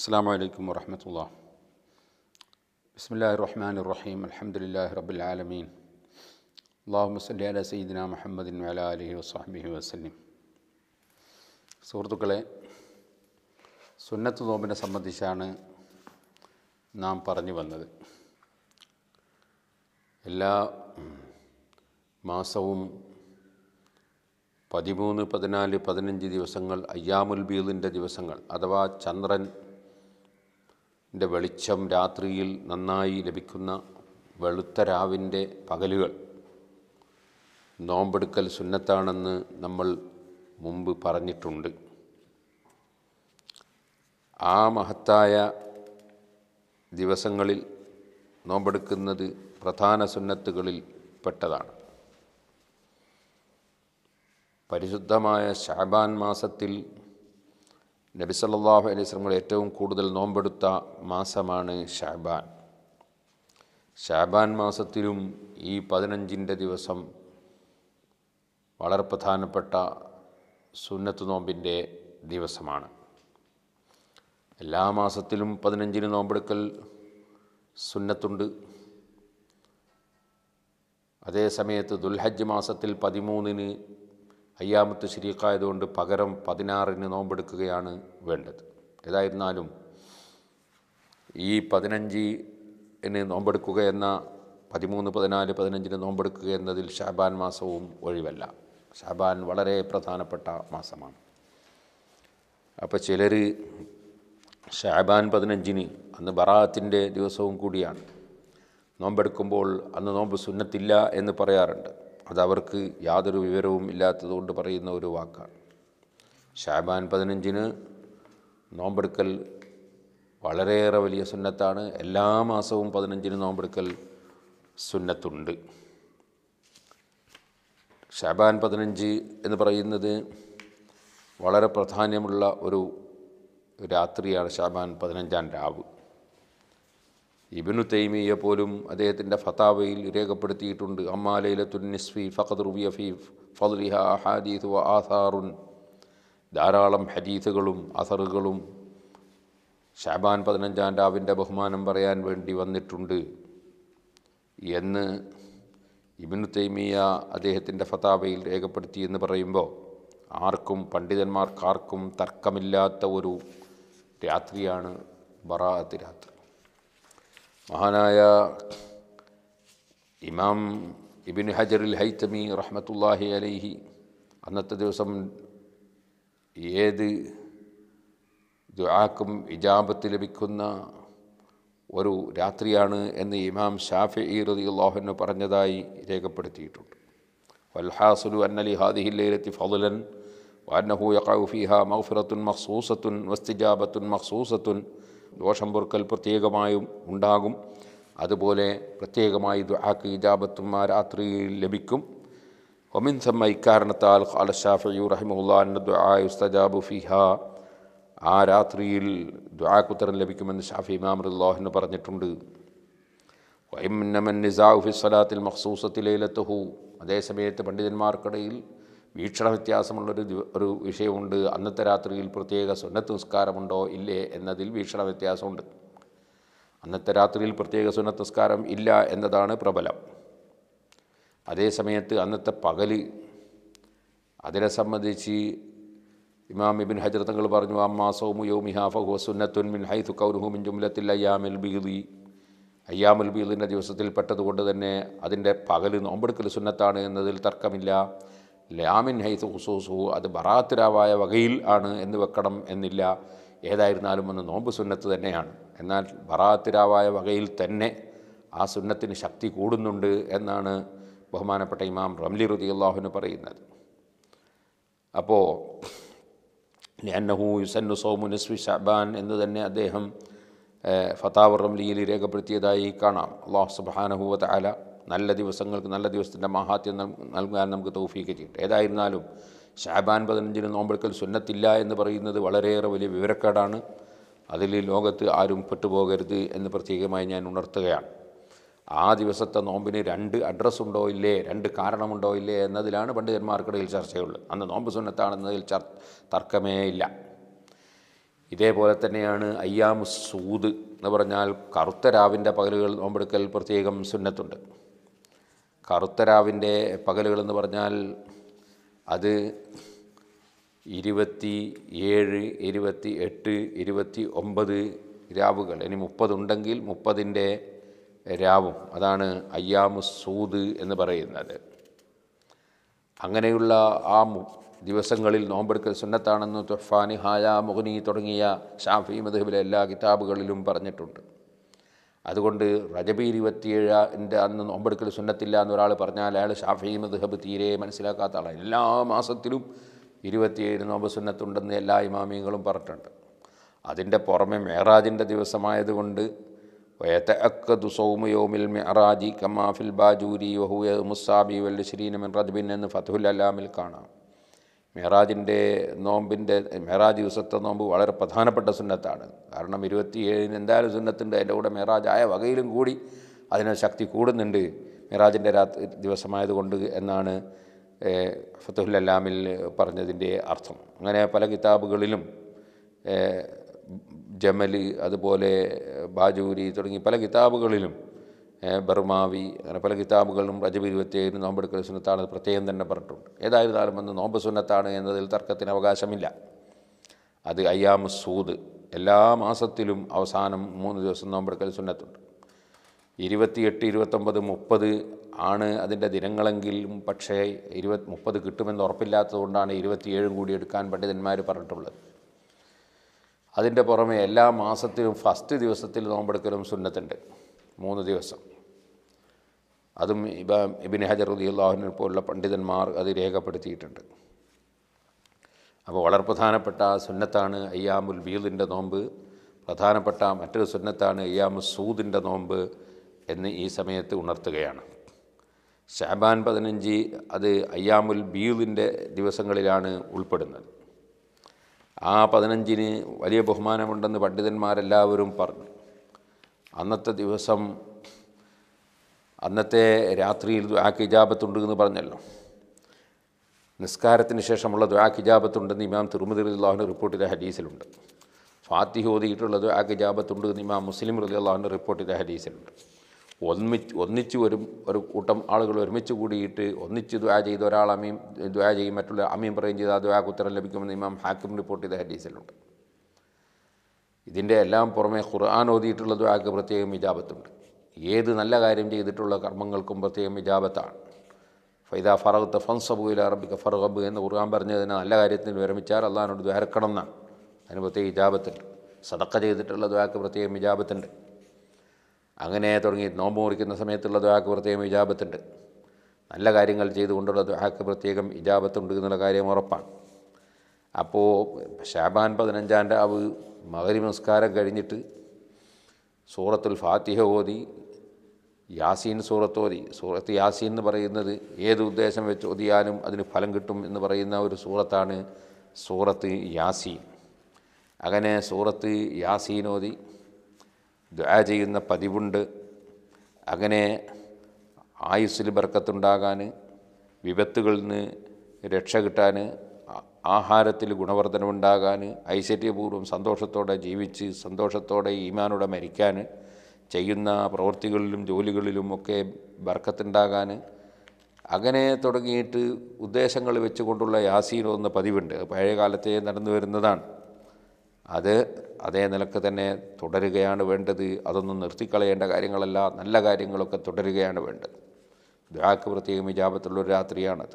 السلام عليكم ورحمة الله بسم الله الرحمن الرحيم الحمد لله رب العالمين اللهم صل على سيدنا محمد وعلى آله وصحبه وسلم സുഹൃത്തുക്കളെ സുന്നത്ത് നോമ്പിനെ സംബന്ധിച്ചാണ് നാം പറഞ്ഞു വന്നത് എല്ലാ മാസവും പതിമൂന്ന് പതിനാല് പതിനഞ്ച് ദിവസങ്ങൾ അയ്യാമുൽ ബീദിൻ്റെ ദിവസങ്ങൾ അഥവാ ചന്ദ്രൻ്റെ വെളിച്ചം രാത്രിയിൽ നന്നായി ലഭിക്കുന്ന വെളുത്ത രാവിൻ്റെ പകലുകൾ നോമ്പെടുക്കൽ സുന്നത്താണെന്ന് നമ്മൾ മുമ്പ് പറഞ്ഞിട്ടുണ്ട് ആ മഹത്തായ ദിവസങ്ങളിൽ നോമ്പെടുക്കുന്നത് പ്രധാന സുന്നത്തുകളിൽ പെട്ടതാണ് പരിശുദ്ധമായ ഷാബാൻ മാസത്തിൽ നബി സല്ലല്ലാഹു അലൈഹി വസല്ലം ഏറ്റവും കൂടുതൽ നോമ്പെടുത്ത മാസമാണ് ഷാബാൻ ഷാബാൻ മാസത്തിലും ഈ പതിനഞ്ചിൻ്റെ ദിവസം വളരെ പ്രധാനപ്പെട്ട സുന്നത്ത് നോമ്പിൻ്റെ ദിവസമാണ് എല്ലാ മാസത്തിലും പതിനഞ്ചിന് നോമ്പെടുക്കൽ സുന്നത്തുണ്ട് അതേ സമയത്ത് ദുൽഹജ്ജ് മാസത്തിൽ പതിമൂന്നിന് അയ്യാമത്ത് ശരീക്കായതുകൊണ്ട് പകരം പതിനാറിന് നോമ്പെടുക്കുകയാണ് വേണ്ടത് ഏതായിരുന്നാലും ഈ പതിനഞ്ചിന് നോമ്പെടുക്കുക എന്ന പതിമൂന്ന് പതിനാല് പതിനഞ്ചിന് നോമ്പെടുക്കുക എന്നതിൽ ഷാബാൻ മാസവും ഒഴിവല്ല ഷാബാൻ വളരെ പ്രധാനപ്പെട്ട മാസമാണ് അപ്പോൾ ചിലർ ഷാബാൻ പതിനഞ്ചിന് അന്ന് ബറാത്തിൻ്റെ ദിവസവും കൂടിയാണ് നോമ്പെടുക്കുമ്പോൾ അന്ന് നോമ്പ് സുന്നത്തില്ല എന്ന് പറയാറുണ്ട് അതവർക്ക് യാതൊരു വിവരവും ഇല്ലാത്തതുകൊണ്ട് പറയുന്ന ഒരു വാക്കാണ് ഷാബാൻ പതിനഞ്ചിന് നോമ്പെടുക്കൽ വളരെയേറെ വലിയ സുന്നത്താണ് എല്ലാ മാസവും പതിനഞ്ചിന് നോമ്പെടുക്കൽ സുന്നത്തുണ്ട് ഷാബാൻ പതിനഞ്ച് എന്ന് പറയുന്നത് വളരെ പ്രാധാന്യമുള്ള ഒരു രാത്രിയാണ് ഷാബാൻ പതിനഞ്ചാം രാവ് ഇബിനു തൈമിയ പോലും അദ്ദേഹത്തിൻ്റെ ഫതാവയിൽ രേഖപ്പെടുത്തിയിട്ടുണ്ട് അമ്മാലയിലത്തുൻ നിസ്ഫി ഫഖദ് റുബിയ ഫി ഫദ്ലിഹ ഹാദീസ് വ ആസാറുൻ ധാരാളം ഹദീസുകളും അസറുകളും ഷാബാൻ പതിനഞ്ചാം രാവിൻ്റെ ബഹുമാനം പറയാൻ വേണ്ടി വന്നിട്ടുണ്ട് എന്ന് ഇബിനു തൈമിയ അദ്ദേഹത്തിൻ്റെ ഫതാവയിൽ രേഖപ്പെടുത്തി എന്ന് പറയുമ്പോൾ ആർക്കും പണ്ഡിതന്മാർക്കാർക്കും തർക്കമില്ലാത്ത ഒരു രാത്രിയാണ് ബറാഅത്ത് രാത്രി മഹാനായ ഇമാം ഇബിൻ ഹജറുൽ ഹൈത്തമി റഹ്മത്തുല്ലാഹി അലൈഹി അന്നത്തെ ദിവസം ഏത് ദുആക്കും ഇജാബത്ത് ലഭിക്കുന്ന ഒരു രാത്രിയാണ് എന്ന് ഇമാം ഷാഫി റളിയല്ലാഹു പറഞ്ഞതായി രേഖപ്പെടുത്തിയിട്ടുണ്ട് വൽഹാസുലു അന്നലി ഹാദിഹി ലൈലത്തി ഫضലൻ വഅന്നഹു യഖഉ ഫീഹാ മഗ്ഫിറത്തുൻ മഖ്സൂസത്തുൻ വസ്തിജാബത്തുൻ മഖ്സൂസത്തുൻ ദോഷം പൊറുക്കൽ പ്രത്യേകമായും ഉണ്ടാകും അതുപോലെ പ്രത്യേകമായി ദുആക്ക് ഇജാബത്തും ആ രാത്രിയിൽ ലഭിക്കും ഒമിൻ സമ്മ ഇക്കാരണത്താൽ ഖാല ഷാഫിയു റഹിമുല്ലാ അന്ന ദുആ യുസ്തജാബു ഫിഹ ആ രാത്രിയിൽ ദുആക്കുത്തരം ലഭിക്കുമെന്ന് ഷാഫി ഇമാം റല്ലാഹുന്ന് പറഞ്ഞിട്ടുണ്ട് വൈമിന്നമൻ നിസാഉ ഫി സ്വലാത്തിൽ മഖ്സൂസത്തി ലൈലത്തുഹു അതേസമയത്ത് പണ്ഡിതന്മാർക്കിടയിൽ വീക്ഷണ വ്യത്യാസമുള്ളൊരു ഒരു വിഷയമുണ്ട് അന്നത്തെ രാത്രിയിൽ പ്രത്യേക സുന്നത്ത് നിസ്കാരമുണ്ടോ ഇല്ലേ എന്നതിൽ വീക്ഷണ വ്യത്യാസമുണ്ട് അന്നത്തെ രാത്രിയിൽ പ്രത്യേക സുന്നത്ത് നിസ്കാരം ഇല്ല എന്നതാണ് പ്രബലം അതേസമയത്ത് അന്നത്തെ പകല് അതിനെ സംബന്ധിച്ച് ഇമാം ഇബിൻ ഹജർ തങ്ങൾ പറഞ്ഞു അമ്മാ സൗമു യോമിഹ ഫഹു സുന്നത്തുൻ മിൻ ഹൈത്തു കൗരുഹു മിൻ ജുംലത്തിൽ അയ്യാമിൽ ബീദി അയ്യാമുൽ ബീദിൻ്റെ ദിവസത്തിൽ പെട്ടതുകൊണ്ട് തന്നെ അതിൻ്റെ പകൽ നോമ്പെടുക്കൽ സുന്നത്താണ് എന്നതിൽ തർക്കമില്ല ലാമിൻ ഹൈത്ത് ഹുസൂസു അത് ബറാത്തിരാവായ വകയിൽ ആണ് എന്ന് വെക്കണം എന്നില്ല ഏതായിരുന്നാലും ഒന്ന് നോമ്പ് സുന്നത്ത് തന്നെയാണ് എന്നാൽ ബറാത്തിരാവായ വകയിൽ തന്നെ ആ സുന്നത്തിന് ശക്തി കൂടുന്നുണ്ട് എന്നാണ് ബഹുമാനപ്പെട്ട ഇമാം റംലി റുദി അള്ളാഹുവിന് പറയുന്നത് അപ്പോൾ ലിയന്നഹു യുസന്നു സോമു നസ്വി ഷാബാൻ എന്ന് തന്നെ അദ്ദേഹം ഫതാവ് റംലിയിൽ രേഖപ്പെടുത്തിയതായി കാണാം അള്ളാഹു സുബാനഹുവ ആല നല്ല ദിവസങ്ങൾക്ക് നല്ല ദിവസത്തിൻ്റെ മഹാത്യം നൽകാൻ നമുക്ക് തൗഫീക്ക് ചെയ്യട്ടെ ഏതായിരുന്നാലും ഷാബാൻ പതിനഞ്ചിന് നോമ്പെടുക്കൽ സുന്നത്തില്ല എന്ന് പറയുന്നത് വളരെയേറെ വലിയ വിവരക്കേടാണ് അതിൽ ലോകത്ത് ആരും പെട്ടുപോകരുത് എന്ന് പ്രത്യേകമായി ഞാൻ ഉണർത്തുകയാണ് ആ ദിവസത്തെ നോമ്പിന് രണ്ട് അഡ്രസ്സ് ഉണ്ടോ ഇല്ലേ രണ്ട് കാരണമുണ്ടോ ഇല്ലേ എന്നതിലാണ് പണ്ഡിതന്മാർക്കിടയിൽ ചർച്ചയുള്ളത് അന്ന് നോമ്പ് സുന്നത്താണെന്നതിൽ ചർ തർക്കമേ ഇല്ല ഇതേപോലെ തന്നെയാണ് അയ്യാമു സൂദ് എന്ന് പറഞ്ഞാൽ കറുത്ത രാവിൻ്റെ പകലുകൾ നോമ്പെടുക്കൽ പ്രത്യേകം സുന്നത്തുണ്ട് കറുത്ത രാവിൻ്റെ പകലുകൾ എന്ന് പറഞ്ഞാൽ അത് ഇരുപത്തി ഏഴ് ഇരുപത്തി എട്ട് ഇരുപത്തി ഒമ്പത് രാവുകൾ ഇനി മുപ്പതുണ്ടെങ്കിൽ മുപ്പതിൻ്റെ രാവും അതാണ് അയ്യാമു സൂദ് എന്ന് പറയുന്നത് അങ്ങനെയുള്ള ആ മു- ദിവസങ്ങളിൽ നോമ്പെടുക്കൽ സുന്നത്താണെന്ന് തുഫാനി ഹായ മുഹനി തുടങ്ങിയ ഷാഫി മധുബിലെ എല്ലാ കിതാബുകളിലും പറഞ്ഞിട്ടുണ്ട് അതുകൊണ്ട് റജബി ഇരുപത്തിയേഴിൻ്റെ അന്ന് നോമ്പെടുക്കൽ സുന്നത്തില്ല എന്നൊരാൾ പറഞ്ഞാൽ അയാൾ ഷാഫി മധുഹബ് തീരെ മനസ്സിലാക്കാത്ത ആളാണ് എല്ലാ മാസത്തിലും ഇരുപത്തിയേഴ് നോമ്പ് സുന്നത്തുണ്ടെന്ന് എല്ലാ ഇമാമിയങ്ങളും പറഞ്ഞിട്ടുണ്ട് അതിൻ്റെ പുറമെ മേറാജിൻ്റെ ദിവസമായതുകൊണ്ട് വയത്തഅക്കദു സൗമ യോമിൽ മെഹറാജി കമാഫിൽ ബാജൂരി വഹുയ മുസാബി വല്ലുശ്രീന മിൻ റദ്ബിൻ എന്ന് ഫതുൽ അലാമിൽ കാണാം മെഹറാജിൻ്റെ നോമ്പിൻ്റെ മെഹറാജ് ദിവസത്തെ നോമ്പ് വളരെ പ്രധാനപ്പെട്ട സുന്നത്താണ് കാരണം ഇരുപത്തിയേഴിന് എന്തായാലും സുന്നത്തുണ്ട് അതിൻ്റെ കൂടെ മെഹറാജ് ആയ വകയിലും കൂടി അതിന് ശക്തി കൂടുന്നുണ്ട് മെഹറാജിൻ്റെ രാത്രി ദിവസമായതുകൊണ്ട് എന്നാണ് ഏഹ്, ഫതുൽ അലാമിൽ പറഞ്ഞതിൻ്റെ അർത്ഥം അങ്ങനെ പല കിതാബുകളിലും ഏഹ്, ജമൽ അതുപോലെ ബാജൂരി തുടങ്ങി പല കിതാബുകളിലും ഏഹ്, ബർമാവി അങ്ങനെ പല കിതാബുകളിലും റജബ് ഇരുപത്തിയേഴിന് നോമ്പെടുക്കൽ സുന്നത്താണ് പ്രത്യേകം തന്നെ പറഞ്ഞിട്ടുണ്ട് ഏതായിരുന്നാലും അന്ന് നോമ്പ് സുന്നത്താണ് എന്നതിൽ തർക്കത്തിന് അവകാശമില്ല അത് അയ്യാമു സൂദ് എല്ലാ മാസത്തിലും അവസാനം മൂന്ന് ദിവസം നോമ്പെടുക്കൽ സുന്നത്തുണ്ട് ഇരുപത്തിയെട്ട് ഇരുപത്തൊമ്പത് മുപ്പത് ആണ് അതിൻ്റെ ദിനങ്ങളെങ്കിലും പക്ഷേ ഇരുപത് മുപ്പത് കിട്ടുമെന്ന് ഉറപ്പില്ലാത്തതുകൊണ്ടാണ് ഇരുപത്തിയേഴും കൂടി എടുക്കാൻ പണ്ഡിതന്മാർ പറഞ്ഞിട്ടുള്ളത് അതിൻ്റെ പുറമെ എല്ലാ മാസത്തിലും ഫസ്റ്റ് ദിവസത്തിൽ നോമ്പെടുക്കലും സുന്നത്തുണ്ട് മൂന്ന് ദിവസം അതും ഇബ ഇബിൻ ഹജർ റളിയല്ലാഹുവിനെ പോലുള്ള പണ്ഡിതന്മാർ അത് രേഖപ്പെടുത്തിയിട്ടുണ്ട് അപ്പോൾ വളരെ പ്രധാനപ്പെട്ട സുന്നത്താണ് അയ്യാമുൽ ബീദിൻ്റെ നോമ്പ് പ്രധാനപ്പെട്ട മറ്റൊരു സുന്നത്താണ് അയ്യാമു സൂദിൻ്റെ നോമ്പ് എന്ന് ഈ സമയത്ത് ഉണർത്തുകയാണ് ഷാബാൻ പതിനഞ്ച് അത് അയ്യാമുൽ ബീദിൻ്റെ ദിവസങ്ങളിലാണ് ഉൾപ്പെടുന്നത് ആ പതിനഞ്ചിന് വലിയ ബഹുമാനമുണ്ടെന്ന് പണ്ഡിതന്മാരെല്ലാവരും പറഞ്ഞു അന്നത്തെ ദിവസം അന്നത്തെ രാത്രിയിൽ ദ്വാക്ക് ഇജാബത്തുണ്ട് എന്ന് പറഞ്ഞല്ലോ നിസ്കാരത്തിന് ശേഷമുള്ള ദ്വാക്ക് ഇജാബത്തുണ്ടെന്ന് ഇമാം തിരുമതി അള്ളാഹുവിൻ്റെ റിപ്പോർട്ട് ചെയ്ത ഹദീസിലുണ്ട് ഫാത്തിഹ് ഓതിയിട്ടുള്ള ദ്വാക്ക് ഇജാബത്തുണ്ട് എന്ന് ഇമാം മുസ്ലിം റലി അള്ളാഹുവിൻ്റെ റിപ്പോർട്ട് ചെയ്ത ഹദീസിലുണ്ട് ഒന്നിച്ച് ഒന്നിച്ച് വരും ഒരു കൂട്ടം ആളുകൾ ഒരുമിച്ച് കൂടിയിട്ട് ഒന്നിച്ച് ദ്വാ ചെയ്ത് ഒരാൾ അമീം ദ്വാ ചെയ്യും മറ്റുള്ള അമീം പറയും ചെയ്ത് ആ ദ്വാക്ക് ഉത്തരം ലഭിക്കുമെന്ന് ഇമാം ഹാക്കിം റിപ്പോർട്ട് ചെയ്ത ഹദീസിലുണ്ട് ഇതിൻ്റെ എല്ലാം പുറമെ ഖുർആൻ ഓതിയിട്ടുള്ള ദ്വാക്ക് പ്രത്യേകം ഇജാബത്തുണ്ട് ഏത് നല്ല കാര്യം ചെയ്തിട്ടുള്ള കർമ്മങ്ങൾക്കും പ്രത്യേകം ഇജാബത്താണ് ഫൈദ ഫറഹത്ത് ഫൻസബു ഇല അറബിക്ക് ഫറഹബ് എന്ന് ഖുർആൻ പറഞ്ഞതിന് നല്ല കാര്യത്തിന് വിരമിച്ചാൽ അള്ളഹാനോട് ദ്വാരക്കണം എന്നാണ് അതിന് പ്രത്യേക ഇജാബത്തുണ്ട് സടക്ക ചെയ്തിട്ടുള്ള ദ്വാക്ക് പ്രത്യേകം ഇജാബത്തുണ്ട് അങ്ങനെ തുടങ്ങി നോമ്പ് മുറിക്കുന്ന സമയത്തുള്ള ദ്വാക്ക് പ്രത്യേകം ഇജാബത്തുണ്ട് നല്ല കാര്യങ്ങൾ ചെയ്തുകൊണ്ടുള്ള ദ്വാക്ക് പ്രത്യേകം ഇജാബത്തുണ്ട് എന്നുള്ള കാര്യം ഉറപ്പാണ് അപ്പോൾ ഷാബാൻ പതിനഞ്ചാം രാവ് മകരി നമസ്കാരം കഴിഞ്ഞിട്ട് സൂറത്തുൽ ഫാത്തിഹ ഓതി യാസീൻ സൂറത്ത് ഓതി സൂറത്ത് യാസീൻ എന്ന് പറയുന്നത് ഏത് ഉദ്ദേശം വെച്ച് ഓതിയാലും അതിന് ഫലം കിട്ടും എന്ന് പറയുന്ന ഒരു സൂറത്താണ് സൂറത്ത് യാസീൻ അങ്ങനെ സൂറത്ത് യാസീൻ ഓതി ദ്വാ ചെയ്യുന്ന പതിവുണ്ട് അങ്ങനെ ആയുസ്സിൽ ബർക്കത്തുണ്ടാകാൻ വിപത്തുകളിൽ നിന്ന് രക്ഷ കിട്ടാൻ ആ- ആഹാരത്തിൽ ഗുണവർദ്ധനമുണ്ടാകാൻ ഐശ്വര്യപൂർവ്വം സന്തോഷത്തോടെ ജീവിച്ച് സന്തോഷത്തോടെ ഈമാനോടെ മരിക്കാൻ ചെയ്യുന്ന പ്രവൃത്തികളിലും ജോലികളിലും ഒക്കെ ബർക്കത്തുണ്ടാകാൻ അങ്ങനെ തുടങ്ങിയിട്ട് ഉദ്ദേശങ്ങൾ വെച്ചുകൊണ്ടുള്ള യാസീൻ എന്ന പതിവുണ്ട് അത് പഴയ കാലത്തെ നടന്നു വരുന്നതാണ് അത് അതേ നിലക്ക് തന്നെ തുടരുകയാണ് വേണ്ടത് അതൊന്നും നിർത്തിക്കളയേണ്ട കാര്യങ്ങളല്ല നല്ല കാര്യങ്ങളൊക്കെ തുടരുകയാണ് വേണ്ടത് ദ്വാക്ക് പ്രത്യേകം ഇജാബത്തുള്ള ഒരു രാത്രിയാണത്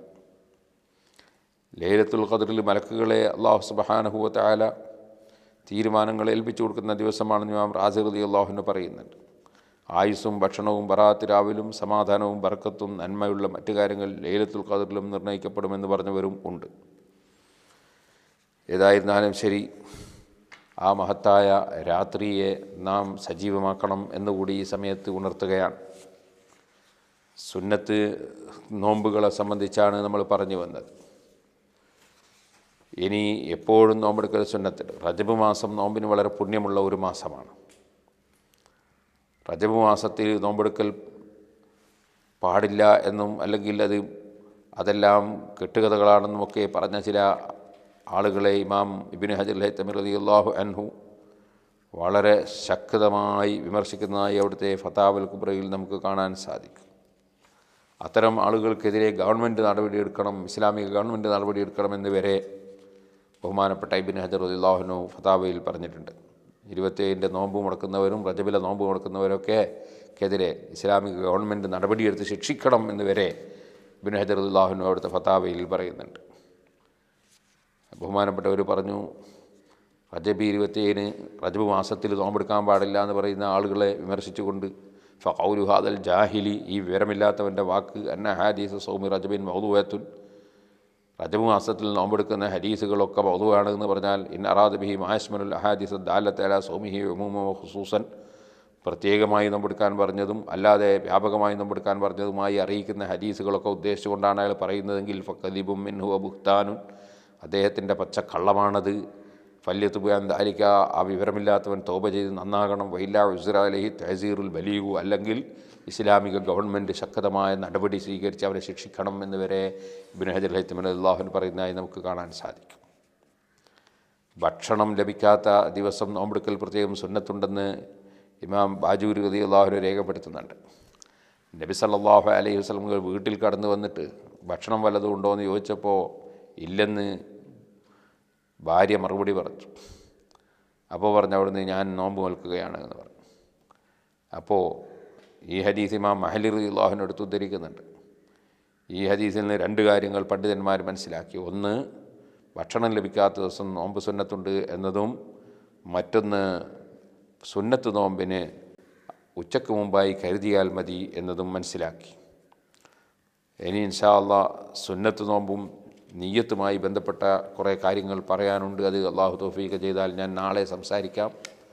ലേലത്തുൽ ഖദറിൽ മലക്കുകളെ അള്ളാഹു സുബഹാനഹുവത്ത് ആല തീരുമാനങ്ങൾ ഏൽപ്പിച്ചു കൊടുക്കുന്ന ദിവസമാണെന്ന് ഇമാം റാസി റതി അള്ളാഹുവിന് പറയുന്നുണ്ട് ആയുസ്സും ഭക്ഷണവും ബറാത്ത് രാവിലും സമാധാനവും ബർക്കത്തും നന്മയുള്ള മറ്റു കാര്യങ്ങൾ ലേലത്തുൽ ഖദറിലും നിർണ്ണയിക്കപ്പെടുമെന്ന് പറഞ്ഞവരും ഉണ്ട് ഏതായിരുന്നാലും ശരി ആ മഹത്തായ രാത്രിയെ നാം സജീവമാക്കണം എന്നുകൂടി ഈ സമയത്ത് ഉണർത്തുകയാണ് സുന്നത്ത് നോമ്പുകളെ സംബന്ധിച്ചാണ് നമ്മൾ പറഞ്ഞു വന്നത് ഇനി എപ്പോഴും നോമ്പെടുക്കൽ സുന്നത്തുണ്ട് റജബ് മാസം നോമ്പിന് വളരെ പുണ്യമുള്ള ഒരു മാസമാണ് റജബ് മാസത്തിൽ നോമ്പെടുക്കൽ പാടില്ല എന്നും അല്ലെങ്കിൽ അത് അതെല്ലാം കെട്ടുകഥകളാണെന്നും ഒക്കെ പറഞ്ഞ ചില ആളുകളെ ഇമാം ഇബിൻ ഹജർ ഹൈത്തമിർ അലി അള്ളാഹു അൻഹു വളരെ ശക്തമായി വിമർശിക്കുന്നതായി അവിടുത്തെ ഫതാവൽ കുബ്രയിൽ നമുക്ക് കാണാൻ സാധിക്കും അത്തരം ആളുകൾക്കെതിരെ ഗവൺമെൻറ് നടപടിയെടുക്കണം ഇസ്ലാമിക ഗവൺമെൻറ് നടപടിയെടുക്കണമെന്ന് വരെ ബഹുമാനപ്പെട്ട ഇബിൻ ഹജർ അള്ളാഹുനു ഫതാവയിൽ പറഞ്ഞിട്ടുണ്ട് ഇരുപത്തേഴിൻ്റെ നോമ്പ് മുടക്കുന്നവരും റജബിലെ നോമ്പ് മുടക്കുന്നവരൊക്കെ ക്കെതിരെ ഇസ്ലാമിക ഗവൺമെൻറ് നടപടിയെടുത്ത് ശിക്ഷിക്കണം എന്ന് വരെ ഇബിൻ ഹജർ അള്ളാഹുനു അവിടുത്തെ ഫതാവയിൽ പറയുന്നുണ്ട് ബഹുമാനപ്പെട്ടവർ പറഞ്ഞു റജബ് ഇരുപത്തിയേഴിന് റജബ് മാസത്തിൽ നോമ്പെടുക്കാൻ പാടില്ല എന്ന് പറയുന്ന ആളുകളെ വിമർശിച്ചുകൊണ്ട് ഫൗലു ഹാദൽ ജാഹിലി ഈ വിവരമില്ലാത്തവൻ്റെ വാക്ക് അന്ന ഹാദീസ് സൗമി റജബിൻ മൗതുവേത്തുൻ റജബ് മാസത്തിൽ നോമ്പെടുക്കുന്ന ഹദീസുകളൊക്കെ മൗതുവാണ് എന്ന് പറഞ്ഞാൽ ഇൻ അറാദ് ബിഹി മാസ്മനുൽ അഹാദീസ് ദാലത്തല സൗമിഹി ഉമൂമ ഹുസൂസൻ പ്രത്യേകമായി നോമ്പെടുക്കാൻ പറഞ്ഞതും അല്ലാതെ വ്യാപകമായി നോമ്പെടുക്കാൻ പറഞ്ഞതുമായി അറിയിക്കുന്ന ഹദീസുകളൊക്കെ ഉദ്ദേശിച്ചുകൊണ്ടാണ് അയാൾ പറയുന്നതെങ്കിൽ ഫക്കദീബും മിൻഹു അബുഖ്താനുൻ അദ്ദേഹത്തിൻ്റെ പച്ച കള്ളമാണത് ഫല്യത്തുബാൻ ദാലിക്ക ആ വിവരമില്ലാത്തവൻ തോപ ചെയ്ത് നന്നാകണം വൈല ഉസ്രാലഹി തഹസീറുൽ ബലീഗു അല്ലെങ്കിൽ ഇസ്ലാമിക ഗവൺമെൻറ് ശക്തമായ നടപടി സ്വീകരിച്ച് അവരെ ശിക്ഷിക്കണം എന്ന് വരെ ഇബിൻ ഹജർ ഹൈത്തമൻ അള്ളാഹുൻ പറയുന്നതായി നമുക്ക് കാണാൻ സാധിക്കും ഭക്ഷണം ലഭിക്കാത്ത ദിവസം നോമ്പെടുക്കൽ പ്രത്യേകം സുന്നത്തുണ്ടെന്ന് ഇമാം ബാജൂർ ഗതി അള്ളാഹുനെ രേഖപ്പെടുത്തുന്നുണ്ട് നബി സല്ലല്ലാഹു അലൈഹി വസല്ലം വീട്ടിൽ കടന്നു വന്നിട്ട് ഭക്ഷണം വല്ലതും ഉണ്ടോ എന്ന് ചോദിച്ചപ്പോൾ ഇല്ലെന്ന് ഭാര്യ മറുപടി പറഞ്ഞു അപ്പോൾ പറഞ്ഞു അവിടുന്ന് ഞാൻ നോമ്പ് നിൽക്കുകയാണ് എന്ന് പറഞ്ഞു അപ്പോൾ ഈ ഹദീസ് ഇമാം മഹലിർ അള്ളാഹുവിനടുത്ത് ഉദ്ധരിക്കുന്നുണ്ട് ഈ ഹദീസിൽ നിന്ന് രണ്ട് കാര്യങ്ങൾ പണ്ഡിതന്മാർ മനസ്സിലാക്കി ഒന്ന് ഭക്ഷണം ലഭിക്കാത്ത ദിവസം നോമ്പ് സുന്നത്തുണ്ട് എന്നതും മറ്റൊന്ന് സുന്നത്ത് നോമ്പിന് ഉച്ചയ്ക്ക് മുമ്പായി കരുതിയാൽ മതി എന്നതും മനസ്സിലാക്കി ഇനി ഇൻഷാ അള്ളാ സുന്നത്ത് നോമ്പും നീയത്തുമായി ബന്ധപ്പെട്ട കുറേ കാര്യങ്ങൾ പറയാനുണ്ട് അത് അള്ളാഹു തോഫീക്ക് ചെയ്താൽ ഞാൻ നാളെ സംസാരിക്കാം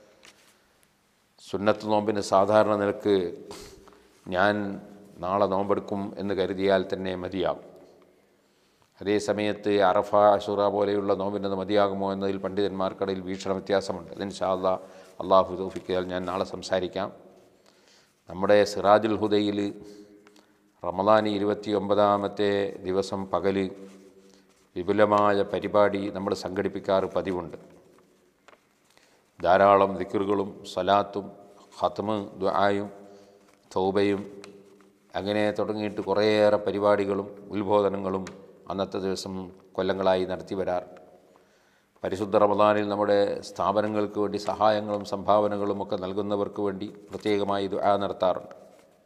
സുന്നത്ത് നോമ്പിന് സാധാരണ നിലക്ക് ഞാൻ നാളെ നോമ്പെടുക്കും എന്ന് കരുതിയാൽ തന്നെ മതിയാകും അതേ സമയത്ത് അറഫ അഷുറ പോലെയുള്ള നോമ്പിനത് മതിയാകുമോ എന്നതിൽ പണ്ഡിതന്മാർക്കിടയിൽ വീക്ഷണ വ്യത്യാസമുണ്ട് അതിൻഷാല്ല അള്ളാഹു തോഫിക്കാൽ ഞാൻ നാളെ സംസാരിക്കാം നമ്മുടെ സിറാജുൽ ഹുദയിൽ റമദാൻ ഇരുപത്തി ഒമ്പതാമത്തെ ദിവസം പകൽ വിപുലമായ പരിപാടി നമ്മൾ സംഘടിപ്പിക്കാറ് പതിവുണ്ട് ധാരാളം ദിക്കറുകളും സലാത്തും ഹത്മ് ദ്വായും തൗബയും അങ്ങനെ തുടങ്ങിയിട്ട് കുറേയേറെ പരിപാടികളും ഉത്ബോധനങ്ങളും അന്നത്തെ ദിവസം കൊല്ലങ്ങളായി നടത്തി വരാറുണ്ട് പരിശുദ്ധ റമദാനിൽ നമ്മുടെ സ്ഥാപനങ്ങൾക്ക് വേണ്ടി സഹായങ്ങളും സംഭാവനകളും ഒക്കെ നൽകുന്നവർക്ക് വേണ്ടി പ്രത്യേകമായി ദുആ നടത്താറുണ്ട്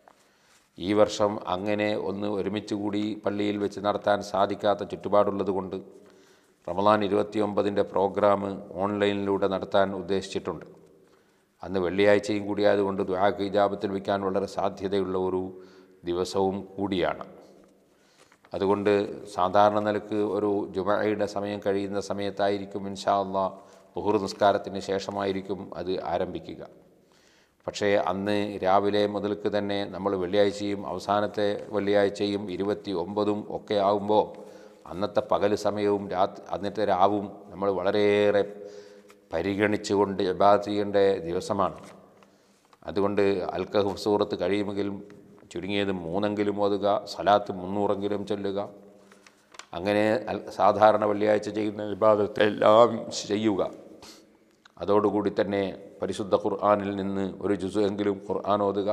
ഈ വർഷം അങ്ങനെ ഒന്ന് ഒരുമിച്ച് കൂടി പള്ളിയിൽ വെച്ച് നടത്താൻ സാധിക്കാത്ത ചുറ്റുപാടുള്ളത് കൊണ്ട് റമദാൻ ഇരുപത്തിയൊമ്പതിൻ്റെ പ്രോഗ്രാം ഓൺലൈനിലൂടെ നടത്താൻ ഉദ്ദേശിച്ചിട്ടുണ്ട് അന്ന് വെള്ളിയാഴ്ചയും കൂടിയായതുകൊണ്ട് ദ്വാക്ക് ഇജാബത്തിൽ വയ്ക്കാൻ വളരെ സാധ്യതയുള്ള ഒരു ദിവസവും കൂടിയാണ് അതുകൊണ്ട് സാധാരണ നിലക്ക് ഒരു ജുമയുടെ സമയം കഴിയുന്ന സമയത്തായിരിക്കും ഇൻഷാ അള്ളാ ബുഹുർ നിസ്കാരത്തിന് ശേഷമായിരിക്കും അത് ആരംഭിക്കുക പക്ഷേ അന്ന് രാവിലെ മുതൽക്ക് തന്നെ നമ്മൾ വെള്ളിയാഴ്ചയും അവസാനത്തെ വെള്ളിയാഴ്ചയും ഇരുപത്തി ഒമ്പതും ഒക്കെ ആകുമ്പോൾ അന്നത്തെ പകൽ സമയവും രാത്രി അന്നത്തെ രാവും നമ്മൾ വളരെയേറെ പരിഗണിച്ചുകൊണ്ട് ഇബാദത്ത് ചെയ്യേണ്ട ദിവസമാണ് അതുകൊണ്ട് അൽക്കഹ് സൂറത്ത് കഴിയുമെങ്കിലും ചുരുങ്ങിയത് മൂന്നെങ്കിലും ഓതുക സലാത്ത് മുന്നൂറെങ്കിലും ചൊല്ലുക അങ്ങനെ അൽ- സാധാരണ വെള്ളിയാഴ്ച ചെയ്യുന്ന വിഭാഗത്തെ എല്ലാം ചെയ്യുക അതോടുകൂടി തന്നെ പരിശുദ്ധ ഖുർആാനിൽ നിന്ന് ഒരു ജുസു എങ്കിലും ഖുർആൻ ഓതുക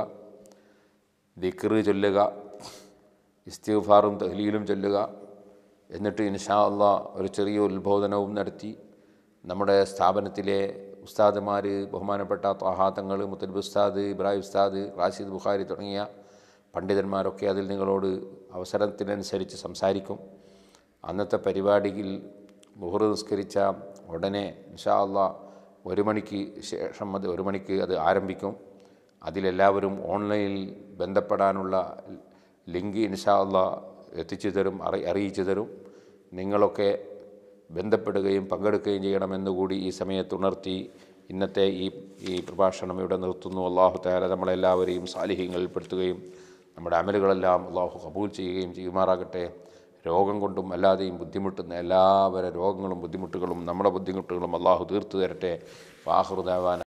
ദിക്റ് ചൊല്ലുക ഇസ്തിഫാറും തഹ്ലീലും ചൊല്ലുക എന്നിട്ട് ഇൻഷാ അള്ളാ ഒരു ചെറിയ ഉത്ബോധനവും നടത്തി നമ്മുടെ സ്ഥാപനത്തിലെ ഉസ്താദുമാർ ബഹുമാനപ്പെട്ട ത്വാഹാത്തങ്ങൾ മുത്തലിബ് ഉസ്താദ് ഇബ്രാഹിം ഉസ്താദ് റാഷിദ് ബുഖാരി തുടങ്ങിയ പണ്ഡിതന്മാരൊക്കെ അതിൽ നിങ്ങളോട് അവസരത്തിനനുസരിച്ച് സംസാരിക്കും അന്നത്തെ പരിപാടിയിൽ മുഹർ നിസ്കരിച്ച ഉടനെ ഇൻഷാ അള്ളാ ഒരു മണിക്ക് ശേഷം അത് ഒരു മണിക്ക് അത് ആരംഭിക്കും അതിലെല്ലാവരും ഓൺലൈനിൽ ബന്ധപ്പെടാനുള്ള ലിങ്ക് ഇൻഷാ അള്ളാ എത്തിച്ചു തരും അറി അറിയിച്ചു തരും നിങ്ങളൊക്കെ ബന്ധപ്പെടുകയും പങ്കെടുക്കുകയും ചെയ്യണമെന്നുകൂടി ഈ സമയത്ത് ഉണർത്തി ഇന്നത്തെ ഈ ഈ പ്രഭാഷണം ഇവിടെ നിർത്തുന്നു അള്ളാഹു താല നമ്മളെല്ലാവരെയും സാലിഹ്യങ്ങളിൽ പെടുത്തുകയും നമ്മുടെ അമലുകളെല്ലാം അള്ളാഹു കബൂൽ ചെയ്യുകയും ചെയ്യുമാറാകട്ടെ രോഗം കൊണ്ടും അല്ലാതെയും ബുദ്ധിമുട്ടുന്ന എല്ലാവരുടെ രോഗങ്ങളും ബുദ്ധിമുട്ടുകളും നമ്മുടെ ബുദ്ധിമുട്ടുകളും അള്ളാഹു തീർത്തു തരട്ടെ വാഹൃദാവാൻ